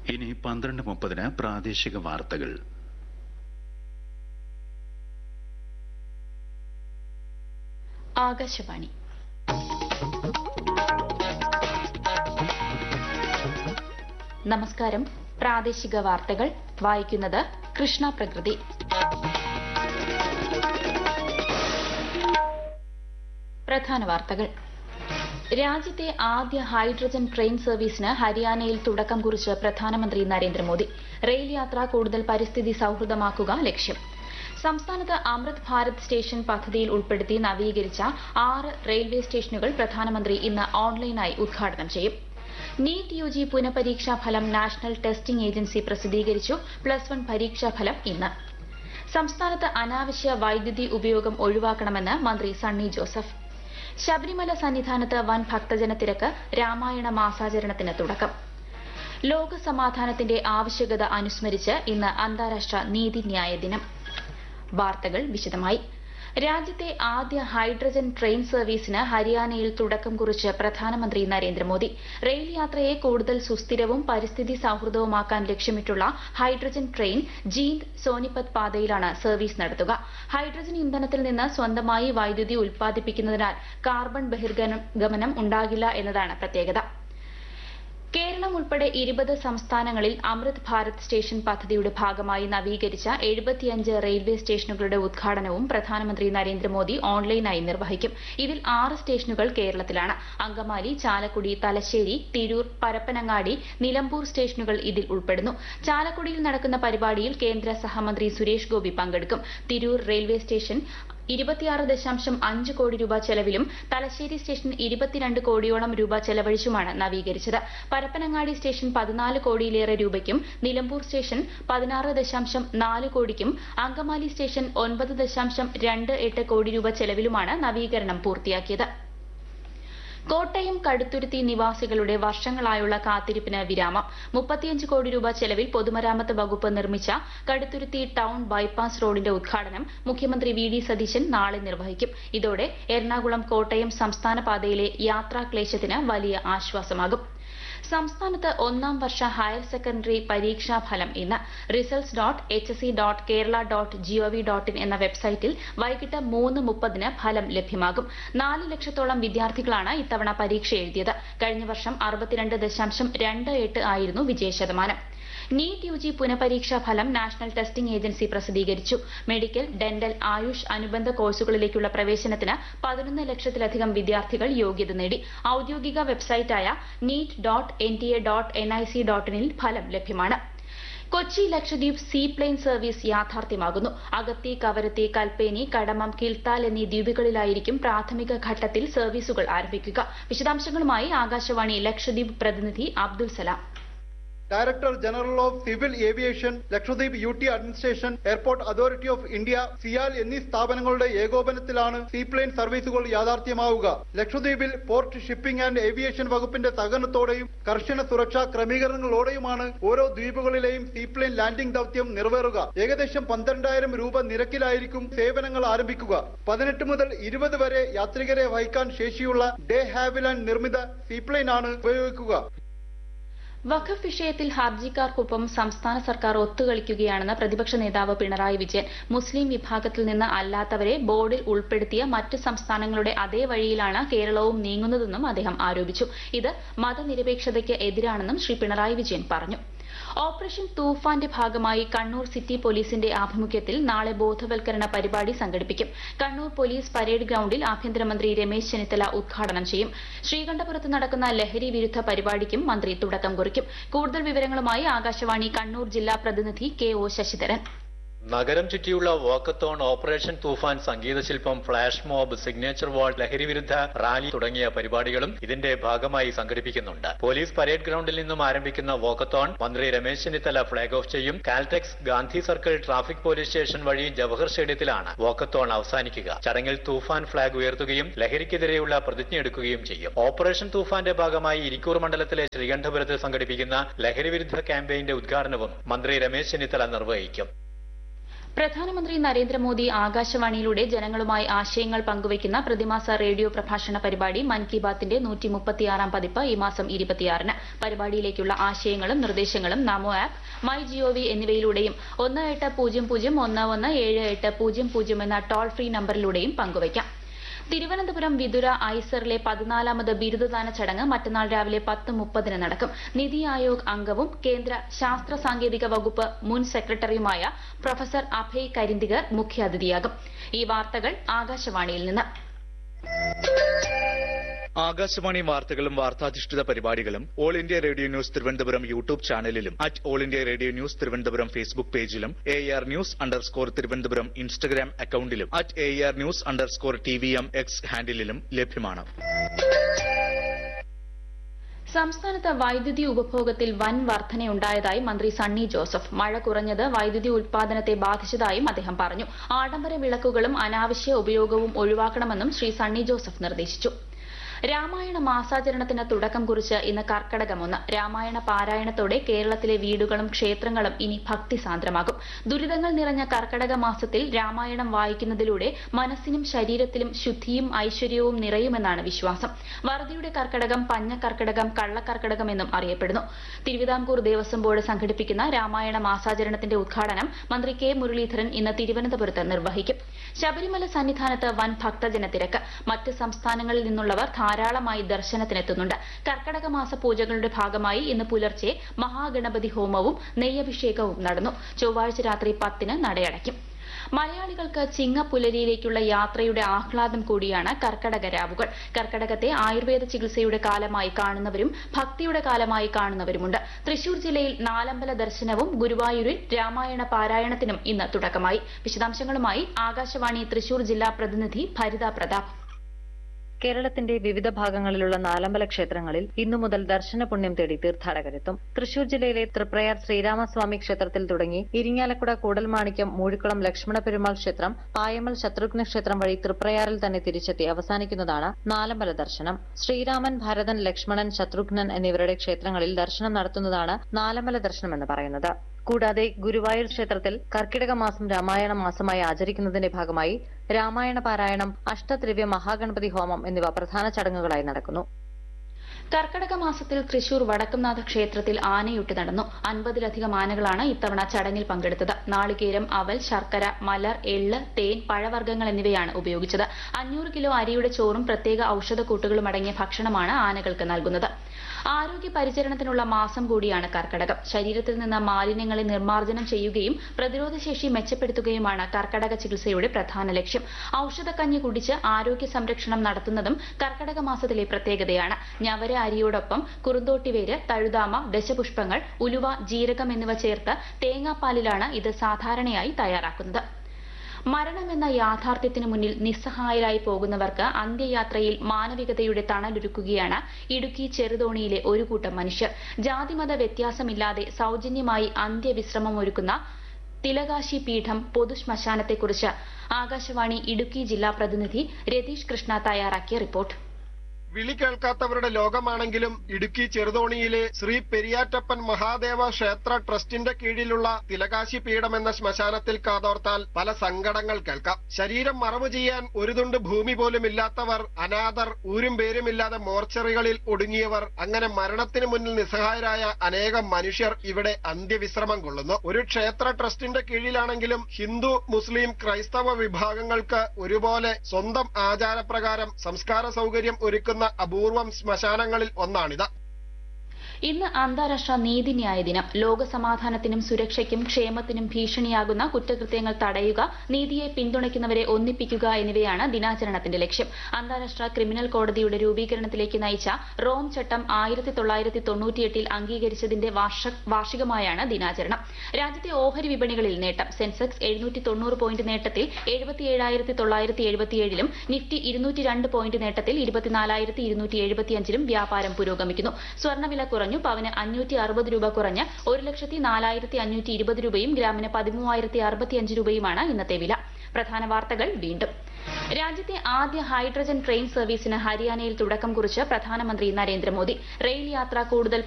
ഇനി പന്ത്രണ്ട് മുപ്പതിന് പ്രാദേശിക വാർത്തകൾ ആകാശവാണി നമസ്കാരം പ്രാദേശിക വാർത്തകൾ വായിക്കുന്നത് കൃഷ്ണ പ്രകൃതി പ്രധാന വാർത്തകൾ രാജ്യത്തെ ആദ്യ ഹൈഡ്രജൻ ട്രെയിൻ സർവീസിന് ഹരിയാനയിൽ തുടക്കം കുറിച്ച് പ്രധാനമന്ത്രി നരേന്ദ്രമോദി റെയിൽ യാത്ര കൂടുതൽ പരിസ്ഥിതി സൌഹൃദമാക്കുക ലക്ഷ്യം സംസ്ഥാനത്ത് അമൃത് ഭാരത് സ്റ്റേഷൻ പദ്ധതിയിൽ ഉൾപ്പെടുത്തി നവീകരിച്ച ആറ് റെയിൽവേ സ്റ്റേഷനുകൾ പ്രധാനമന്ത്രി ഇന്ന് ഓൺലൈനായി ഉദ്ഘാടനം ചെയ്യും നീറ്റ് യു ജി പുനഃപരീക്ഷാ ഫലം നാഷണൽ ടെസ്റ്റിംഗ് ഏജൻസി പ്രസിദ്ധീകരിച്ചു പ്ലസ് വൺ പരീക്ഷാ ഫലം ഇന്ന് സംസ്ഥാനത്ത് അനാവശ്യ വൈദ്യുതി ഉപയോഗം ഒഴിവാക്കണമെന്ന് മന്ത്രി സണ്ണി ജോസഫ് ശബരിമല സന്നിധാനത്ത് വൻ ഭക്തജന തിരക്ക് രാമായണ മാസാചരണത്തിന് തുടക്കം ലോക സമാധാനത്തിന്റെ ആവശ്യകത അനുസ്മരിച്ച് ഇന്ന് അന്താരാഷ്ട്ര നീതിന്യായ ദിനം വാർത്തകൾ വിശദമായി രാജ്യത്തെ ആദ്യ ഹൈഡ്രജൻ ട്രെയിൻ സർവീസിന് ഹരിയാനയിൽ തുടക്കം കുറിച്ച് പ്രധാനമന്ത്രി നരേന്ദ്രമോദി റെയിൽ യാത്രയെ കൂടുതൽ സുസ്ഥിരവും പരിസ്ഥിതി സൌഹൃദവുമാക്കാൻ ലക്ഷ്യമിട്ടുള്ള ഹൈഡ്രജൻ ട്രെയിൻ ജീന്ദ് സോനിപത് പാതയിലാണ് സർവീസ് നടത്തുക ഹൈഡ്രജൻ ഇന്ധനത്തിൽ നിന്ന് സ്വന്തമായി വൈദ്യുതി ഉൽപ്പാദിപ്പിക്കുന്നതിനാൽ കാർബൺ ബഹിർഗമനം ഉണ്ടാകില്ല എന്നതാണ് പ്രത്യേകത കേരളം ഉൾപ്പെടെ ഇരുപത് സംസ്ഥാനങ്ങളിൽ അമൃത് ഭാരത് സ്റ്റേഷൻ പദ്ധതിയുടെ ഭാഗമായി നവീകരിച്ച എഴുപത്തിയഞ്ച് റെയിൽവേ സ്റ്റേഷനുകളുടെ ഉദ്ഘാടനവും പ്രധാനമന്ത്രി നരേന്ദ്രമോദി ഓൺലൈനായി നിർവഹിക്കും ഇതിൽ ആറ് സ്റ്റേഷനുകൾ കേരളത്തിലാണ് അങ്കമാലി ചാലക്കുടി തലശ്ശേരി തിരൂർ പരപ്പനങ്ങാടി നിലമ്പൂർ സ്റ്റേഷനുകൾ ഇതിൽ ഉൾപ്പെടുന്നു ചാലക്കുടിയിൽ നടക്കുന്ന പരിപാടിയിൽ കേന്ദ്ര സഹമന്ത്രി സുരേഷ് ഗോപി പങ്കെടുക്കും തിരൂർ റെയിൽവേ സ്റ്റേഷൻ ഇരുപത്തിയാറ് ദശാംശം അഞ്ച് കോടി രൂപ ചെലവിലും തലശ്ശേരി സ്റ്റേഷൻ ഇരുപത്തിരണ്ട് കോടിയോളം രൂപ ചെലവഴിച്ചുമാണ് നവീകരിച്ചത് പരപ്പനങ്ങാടി സ്റ്റേഷൻ പതിനാല് കോടിയിലേറെ രൂപയ്ക്കും നിലമ്പൂർ സ്റ്റേഷൻ പതിനാറ് ദശാംശം നാല് കോടിക്കും അങ്കമാലി സ്റ്റേഷൻ ഒൻപത് ദശാംശം രണ്ട് എട്ട് കോടി രൂപ ചെലവിലുമാണ് നവീകരണം പൂർത്തിയാക്കിയത് കോട്ടയം കടുത്തുരുത്തി നിവാസികളുടെ വർഷങ്ങളായുള്ള കാത്തിരിപ്പിന് വിരാമം മുപ്പത്തിയഞ്ച് കോടി രൂപ ചെലവിൽ പൊതുമരാമത്ത് വകുപ്പ് നിർമ്മിച്ച കടുത്തുരുത്തി ടൌൺ ബൈപ്പാസ് റോഡിന്റെ ഉദ്ഘാടനം മുഖ്യമന്ത്രി വി ഡി സതീശൻ നാളെ നിർവഹിക്കും ഇതോടെ എറണാകുളം കോട്ടയം സംസ്ഥാന പാതയിലെ യാത്രാക്ലേശത്തിന് വലിയ ആശ്വാസമാകും സംസ്ഥാനത്ത് ഒന്നാം വർഷ ഹയർ സെക്കൻഡറി പരീക്ഷാ ഫലം ഇന്ന് results dot H S C dot Kerala dot G O V dot in എന്ന വെബ്സൈറ്റിൽ വൈകിട്ട് മൂന്ന് മുപ്പതിന് ഫലം ലഭ്യമാകും നാല് ലക്ഷത്തോളം വിദ്യാർത്ഥികളാണ് ഇത്തവണ പരീക്ഷ എഴുതിയത് കഴിഞ്ഞ വർഷം അറുപത്തിരണ്ട് ദശാംശം രണ്ട് എട്ട് ആയിരുന്നു വിജയശതമാനം നീറ്റ് യു ജി പുനഃപരീക്ഷാ ഫലം നാഷണൽ ടെസ്റ്റിംഗ് ഏജൻസി പ്രസിദ്ധീകരിച്ചു മെഡിക്കൽ ഡെന്റൽ ആയുഷ് അനുബന്ധ കോഴ്സുകളിലേക്കുള്ള പ്രവേശനത്തിന് പതിനൊന്ന് ലക്ഷത്തിലധികം വിദ്യാർത്ഥികൾ യോഗ്യത നേടി ഔദ്യോഗിക വെബ്സൈറ്റായ NEET dot N T A dot N I C dot ഇനിൽ ഫലം ലഭ്യമാണ് Kochi Lakshadweep sea plane service യാഥാർത്ഥ്യമാകുന്നു അഗത്തി കവരത്തി കൽപ്പേനി കടമം കിൽത്താൽ എന്നീ ദ്വീപുകളിലായിരിക്കും പ്രാഥമിക ഘട്ടത്തിൽ സർവീസുകൾ ആരംഭിക്കുക വിശദാംശങ്ങളുമായി ആകാശവാണി ലക്ഷദ്വീപ് പ്രതിനിധി Abdul Salam director general of civil aviation Lakshadweep U T administration airport authority of India CIAL എന്നീ സ്ഥാപനങ്ങളുടെ ഏകോപനത്തിലാണ് സീപ്ലെയിൻ സർവീസുകൾ യാഥാർത്ഥ്യമാവുക ലക്ഷദ്വീപിൽ പോർട്ട് ഷിപ്പിംഗ് ആൻഡ് ഏവിയേഷൻ വകുപ്പിന്റെ സഹകരണത്തോടെയും കർശന സുരക്ഷാ ക്രമീകരണങ്ങളോടെയുമാണ് ഓരോ ദ്വീപുകളിലെയും സീപ്ലെയിൻ ലാൻഡിംഗ് ദൌത്യം നിറവേറുക ഏകദേശം പന്ത്രണ്ടായിരം രൂപ നിരക്കിലായിരിക്കും സേവനങ്ങൾ ആരംഭിക്കുക പതിനെട്ട് മുതൽ ഇരുപത് വരെ യാത്രികരെ വഹിക്കാൻ ശേഷിയുള്ള ഡേ ഹാവിലാൻഡ് നിർമ്മിത സീപ്ലെയിൻ ആണ് ഉപയോഗിക്കുക വഖഫ് വിഷയത്തിൽ ഹർജിക്കാർക്കൊപ്പം സംസ്ഥാന സർക്കാർ ഒത്തുകളിക്കുകയാണെന്ന് പ്രതിപക്ഷ നേതാവ് പിണറായി വിജയൻ മുസ്ലിം വിഭാഗത്തിൽ നിന്ന് അല്ലാത്തവരെ ബോർഡിൽ ഉൾപ്പെടുത്തിയ മറ്റ് സംസ്ഥാനങ്ങളുടെ അതേ വഴിയിലാണ് കേരളവും നീങ്ങുന്നതെന്നും അദ്ദേഹം ആരോപിച്ചു ഇത് മതനിരപേക്ഷതയ്ക്ക് എതിരാണെന്നും ശ്രീ പിണറായി വിജയൻ പറഞ്ഞു ഓപ്പറേഷൻ തൂഫാന്റെ ഭാഗമായി കണ്ണൂർ സിറ്റി പോലീസിന്റെ ആഭിമുഖ്യത്തിൽ നാളെ ബോധവൽക്കരണ പരിപാടി സംഘടിപ്പിക്കും കണ്ണൂർ പോലീസ് പരേഡ് ഗ്രൌണ്ടിൽ ആഭ്യന്തരമന്ത്രി രമേശ് ചെന്നിത്തല ഉദ്ഘാടനം ചെയ്യും ശ്രീകണ്ഠപുരത്ത് നടക്കുന്ന ലഹരി വിരുദ്ധ പരിപാടിക്കും മന്ത്രി തുടക്കം കുറിക്കും കൂടുതൽ വിവരങ്ങളുമായി ആകാശവാണി കണ്ണൂർ ജില്ലാ പ്രതിനിധി കെ ഒ ശശിധരൻ നഗരം ചുറ്റിയുള്ള വാക്കത്തോൺ ഓപ്പറേഷൻ തൂഫാൻ സംഗീതശില്പം ഫ്ലാഷ് മോബ് സിഗ്നേച്ചർ വാൾ ലഹരി വിരുദ്ധ റാലി തുടങ്ങിയ പരിപാടികളും ഇതിന്റെ ഭാഗമായി സംഘടിപ്പിക്കുന്നുണ്ട് പോലീസ് പരേഡ് ഗ്രൌണ്ടിൽ നിന്നും ആരംഭിക്കുന്ന വാക്കത്തോൺ മന്ത്രി രമേശ് ചെന്നിത്തല ഫ്ളാഗ് ഓഫ് ചെയ്യും Caltex Gandhi circle traffic police station വഴി ജവഹർ സ്റ്റേഡിയത്തിലാണ് വാക്കത്തോൺ അവസാനിക്കുക ചടങ്ങിൽ തൂഫാൻ ഫ്ളാഗ് ഉയർത്തുകയും ലഹരിക്കെതിരെയുള്ള പ്രതിജ്ഞയെടുക്കുകയും ചെയ്യും ഓപ്പറേഷൻ തൂഫാന്റെ ഭാഗമായി ഇരിക്കൂർ മണ്ഡലത്തിലെ ശ്രീകണ്ഠപുരത്ത് സംഘടിപ്പിക്കുന്ന ലഹരി വിരുദ്ധ ക്യാമ്പയിന്റെ ഉദ്ഘാടനവും മന്ത്രി രമേശ് ചെന്നിത്തല നിർവഹിക്കും പ്രധാനമന്ത്രി നരേന്ദ്രമോദി ആകാശവാണിയിലൂടെ ജനങ്ങളുമായി ആശയങ്ങൾ പങ്കുവയ്ക്കുന്ന പ്രതിമാസ റേഡിയോ പ്രഭാഷണ പരിപാടി മൻ കി ബാത്തിന്റെ നൂറ്റി മുപ്പത്തിയാറാം പതിപ്പ് ഈ മാസം ഇരുപത്തിയാറിന് പരിപാടിയിലേക്കുള്ള ആശയങ്ങളും നിർദ്ദേശങ്ങളും നമോ ആപ്പ് മൈ ജിഒവി എന്നിവയിലൂടെയും ഒന്ന് എട്ട് പൂജ്യം പൂജ്യം ഒന്ന് ഒന്ന് ഏഴ് എട്ട് പൂജ്യം പൂജ്യം എന്ന ടോൾ ഫ്രീ നമ്പറിലൂടെയും പങ്കുവയ്ക്കാം തിരുവനന്തപുരം വിതുര ഐസറിലെ പതിനാലാമത് ബിരുദദാന ചടങ്ങ് മറ്റന്നാൾ രാവിലെ പത്ത് മുപ്പതിന് നടക്കും നിതി ആയോഗ് അംഗവും കേന്ദ്ര ശാസ്ത്ര സാങ്കേതിക വകുപ്പ് മുൻ സെക്രട്ടറിയുമായ പ്രൊഫസർ അഭയ് കരിന്തികർ മുഖ്യാതിഥിയാകും ഈ വാർത്തകൾ ആകാശവാണിയിൽ നിന്ന് ആകാശവാണി വാർത്തകളും വാർത്താധിഷ്ഠിത പരിപാടികളും all India radio news Thiruvananthapuram YouTube ചാനലിലും at all India radio news Thiruvananthapuram Facebook പേജിലും A R news underscore Thiruvananthapuram Instagram അക്കൌണ്ടിലും at A R news underscore T V M X ഹാൻഡിലും ലഭ്യമാണ് സംസ്ഥാനത്ത് വൈദ്യുതി ഉപഭോഗത്തിൽ വൻ വർധനയുണ്ടായതായി മന്ത്രി സണ്ണി ജോസഫ് മഴ കുറഞ്ഞത് വൈദ്യുതി ഉൽപാദനത്തെ ബാധിച്ചതായും അദ്ദേഹം പറഞ്ഞു ആഡംബര വിളക്കുകളും അനാവശ്യ ഉപയോഗവും ഒഴിവാക്കണമെന്നും ശ്രീ സണ്ണി ജോസഫ് നിർദ്ദേശിച്ചു രാമായണ മാസാചരണത്തിന് തുടക്കം കുറിച്ച് ഇന്ന് കർക്കടകമൊന്ന് രാമായണ പാരായണത്തോടെ കേരളത്തിലെ വീടുകളും ക്ഷേത്രങ്ങളും ഇനി ഭക്തിസാന്ദ്രമാകും ദുരിതങ്ങൾ നിറഞ്ഞ കർക്കടക മാസത്തിൽ രാമായണം വായിക്കുന്നതിലൂടെ മനസ്സിനും ശരീരത്തിലും ശുദ്ധിയും ഐശ്വര്യവും നിറയുമെന്നാണ് വിശ്വാസം വറുതിയുടെ കർക്കടകം പഞ്ഞ കർക്കടകം കള്ളക്കർക്കടകം എന്നും അറിയപ്പെടുന്നു തിരുവിതാംകൂർ ദേവസ്വം ബോർഡ് സംഘടിപ്പിക്കുന്ന രാമായണ മാസാചരണത്തിന്റെ ഉദ്ഘാടനം മന്ത്രി കെ മുരളീധരൻ ഇന്ന് തിരുവനന്തപുരത്ത് നിർവഹിക്കും ശബരിമല സന്നിധാനത്ത് വൻ ഭക്തജന തിരക്ക് മറ്റ് സംസ്ഥാനങ്ങളിൽ നിന്നുള്ളവർ ധാരാളമായി ദർശനത്തിനെത്തുന്നുണ്ട് കർക്കടക മാസ പൂജകളുടെ ഭാഗമായി ഇന്ന് പുലർച്ചെ മഹാഗണപതി ഹോമവും നെയ്യഭിഷേകവും നടന്നു ചൊവ്വാഴ്ച രാത്രി പത്തിന് നടയടയ്ക്കും മലയാളികൾക്ക് ചിങ്ങപ്പുലരിയിലേക്കുള്ള യാത്രയുടെ ആഹ്ലാദം കൂടിയാണ് കർക്കടക രാവുകൾ കർക്കടകത്തെ ആയുർവേദ ചികിത്സയുടെ കാലമായി കാണുന്നവരും ഭക്തിയുടെ കാലമായി കാണുന്നവരുമുണ്ട് തൃശൂർ ജില്ലയിൽ നാലമ്പല ദർശനവും ഗുരുവായൂരിൽ രാമായണ പാരായണത്തിനും ഇന്ന് തുടക്കമായി വിശദാംശങ്ങളുമായി ആകാശവാണി തൃശൂർ ജില്ലാ പ്രതിനിധി ഭരിത പ്രതാപ് കേരളത്തിന്റെ വിവിധ ഭാഗങ്ങളിലുള്ള നാലമ്പല ക്ഷേത്രങ്ങളിൽ ഇന്നു മുതൽ ദർശന പുണ്യം തേടി തീർത്ഥാടകരെത്തും തൃശൂർ ജില്ലയിലെ തൃപ്രയാർ ശ്രീരാമസ്വാമി ക്ഷേത്രത്തിൽ തുടങ്ങി ഇരിങ്ങാലക്കുട കൂടൽമാണിക്യം മൂഴിക്കുളം ലക്ഷ്മണ പെരുമാൾ ക്ഷേത്രം പായമൽ ശത്രുഘ്ന ക്ഷേത്രം വഴി തൃപ്രയാറിൽ തന്നെ തിരിച്ചെത്തി അവസാനിക്കുന്നതാണ് നാലമ്പല ദർശനം ശ്രീരാമൻ ഭരതൻ ലക്ഷ്മണൻ ശത്രുഘ്നൻ എന്നിവരുടെ ക്ഷേത്രങ്ങളിൽ ദർശനം നടത്തുന്നതാണ് നാലമ്പല ദർശനം എന്ന് പറയുന്നത് കൂടാതെ ഗുരുവായൂർ ക്ഷേത്രത്തിൽ കർക്കിടക മാസം രാമായണ മാസമായി ആചരിക്കുന്നതിന്റെ ഭാഗമായി രാമായണ പാരായണം അഷ്ടദ്രവ്യ മഹാഗണപതി ഹോമം എന്നിവ പ്രധാന ചടങ്ങുകളായി നടക്കുന്നു കർക്കടക മാസത്തിൽ തൃശൂർ വടക്കുംനാഥ ക്ഷേത്രത്തിൽ ആനയൂട്ട് നടന്നു അൻപതിലധികം ആനകളാണ് ഇത്തവണ ചടങ്ങിൽ പങ്കെടുത്തത് നാളികേരം അവൽ ശർക്കര മലർ എള്ള് തേൻ പഴവർഗ്ഗങ്ങൾ എന്നിവയാണ് ഉപയോഗിച്ചത് അഞ്ഞൂറ് കിലോ അരിയുടെ ചോറും പ്രത്യേക ഔഷധക്കൂട്ടുകളും അടങ്ങിയ ഭക്ഷണമാണ് ആനകൾക്ക് നൽകുന്നത് ആരോഗ്യ പരിചരണത്തിനുള്ള മാസം കൂടിയാണ് കർക്കടകം ശരീരത്തിൽ നിന്ന് മാലിന്യങ്ങളെ നിർമ്മാർജ്ജനം ചെയ്യുകയും പ്രതിരോധശേഷി മെച്ചപ്പെടുത്തുകയുമാണ് കർക്കടക ചികിത്സയുടെ പ്രധാന ലക്ഷ്യം ഔഷധക്കഞ്ഞി കുടിച്ച് ആരോഗ്യ സംരക്ഷണം നടത്തുന്നതും കർക്കടക മാസത്തിലെ പ്രത്യേകതയാണ് ഞവര അരിയോടൊപ്പം കുറുന്തോട്ടിവേര് തഴുതാമ ദശപുഷ്പങ്ങൾ ഉലുവ ജീരകം എന്നിവ ചേർത്ത് തേങ്ങാപ്പാലിലാണ് ഇത് സാധാരണയായി തയ്യാറാക്കുന്നത് മരണമെന്ന യാഥാർത്ഥ്യത്തിന് മുന്നിൽ നിസ്സഹായരായി പോകുന്നവർക്ക് അന്ത്യയാത്രയിൽ മാനവികതയുടെ തണലൊരുക്കുകയാണ് ഇടുക്കി ചെറുതോണിയിലെ ഒരു കൂട്ടം മനുഷ്യർ ജാതിമത വ്യത്യാസമില്ലാതെ സൗജന്യമായി അന്ത്യവിശ്രമം ഒരുക്കുന്ന തിലകാശി പീഠം പൊതുശ്മശാനത്തെക്കുറിച്ച് ആകാശവാണി ഇടുക്കി ജില്ലാ പ്രതിനിധി രതീഷ് കൃഷ്ണ തയ്യാറാക്കിയ റിപ്പോർട്ട് വിളി കേൾക്കാത്തവരുടെ ലോകമാണെങ്കിലും ഇടുക്കി ചെറുതോണിയിലെ ശ്രീ പെരിയാറ്റപ്പൻ മഹാദേവ ക്ഷേത്ര ട്രസ്റ്റിന്റെ കീഴിലുള്ള തിലകാശി പീഠം എന്ന ശ്മശാനത്തിൽ കാതോർത്താൽ പല സങ്കടങ്ങൾ കേൾക്കാം ശരീരം മറവ് ചെയ്യാൻ ഒരു തുണ്ട് ഭൂമി പോലും ഇല്ലാത്തവർ അനാഥർ ഊരും പേരുമില്ലാതെ മോർച്ചറികളിൽ ഒടുങ്ങിയവർ അങ്ങനെ മരണത്തിന് മുന്നിൽ നിസ്സഹായരായ അനേകം മനുഷ്യർ ഇവിടെ അന്ത്യവിശ്രമം കൊള്ളുന്നു ഒരു ക്ഷേത്ര ട്രസ്റ്റിന്റെ കീഴിലാണെങ്കിലും ഹിന്ദു മുസ്ലിം ക്രൈസ്തവ വിഭാഗങ്ങൾക്ക് ഒരുപോലെ സ്വന്തം ആചാരപ്രകാരം സംസ്കാര സൗകര്യം ഒരുക്കുന്ന അപൂർവം ശ്മശാനങ്ങളിൽ ഒന്നാണിത് ഇന്ന് അന്താരാഷ്ട്ര നീതിന്യായ ദിനം ലോകസമാധാനത്തിനും സുരക്ഷയ്ക്കും ക്ഷേമത്തിനും ഭീഷണിയാകുന്ന കുറ്റകൃത്യങ്ങൾ തടയുക നീതിയെ പിന്തുണയ്ക്കുന്നവരെ ഒന്നിപ്പിക്കുക എന്നിവയാണ് ദിനാചരണത്തിന്റെ ലക്ഷ്യം അന്താരാഷ്ട്ര ക്രിമിനൽ കോടതിയുടെ രൂപീകരണത്തിലേക്ക് നയിച്ച റോം ചട്ടം ആയിരത്തി തൊള്ളായിരത്തി തൊണ്ണൂറ്റിയെട്ടിൽ അംഗീകരിച്ചതിന്റെ വാർഷ- വാർഷികമായാണ് ദിനാചരണം രാജ്യത്തെ ഓഹരി വിപണികളിൽ നേട്ടം സെൻസെക്സ് എഴുന്നൂറ്റി തൊണ്ണൂറ് പോയിന്റ് നേട്ടത്തിൽ എഴുപത്തിയേഴായിരത്തി തൊള്ളായിരത്തി എഴുപത്തിയേഴിലും നിഫ്റ്റി ഇരുന്നൂറ്റി രണ്ട് പോയിന്റ് നേട്ടത്തിൽ ഇരുപത്തിനാലായിരത്തി ഇരുന്നൂറ്റി എഴുപത്തിയഞ്ചിലും വ്യാപാരം പുരോഗമിക്കുന്നു സ്വർണ്ണവില കുറഞ്ഞു പവന് അഞ്ഞൂറ്റി അറുപത് രൂപ കുറഞ്ഞ് ഒരു ലക്ഷത്തി നാലായിരത്തി അഞ്ഞൂറ്റി ഇരുപത് രൂപയും ഗ്രാമിന് പതിമൂവായിരത്തി അറുപത്തിയഞ്ച് രൂപയുമാണ് ഇന്നത്തെ വില പ്രധാന വാർത്തകൾ വീണ്ടും രാജ്യത്തെ ആദ്യ ഹൈഡ്രജൻ ട്രെയിൻ സർവീസിന് ഹരിയാനയിൽ തുടക്കം കുറിച്ച് പ്രധാനമന്ത്രി നരേന്ദ്രമോദി റെയിൽ യാത്ര കൂടുതൽ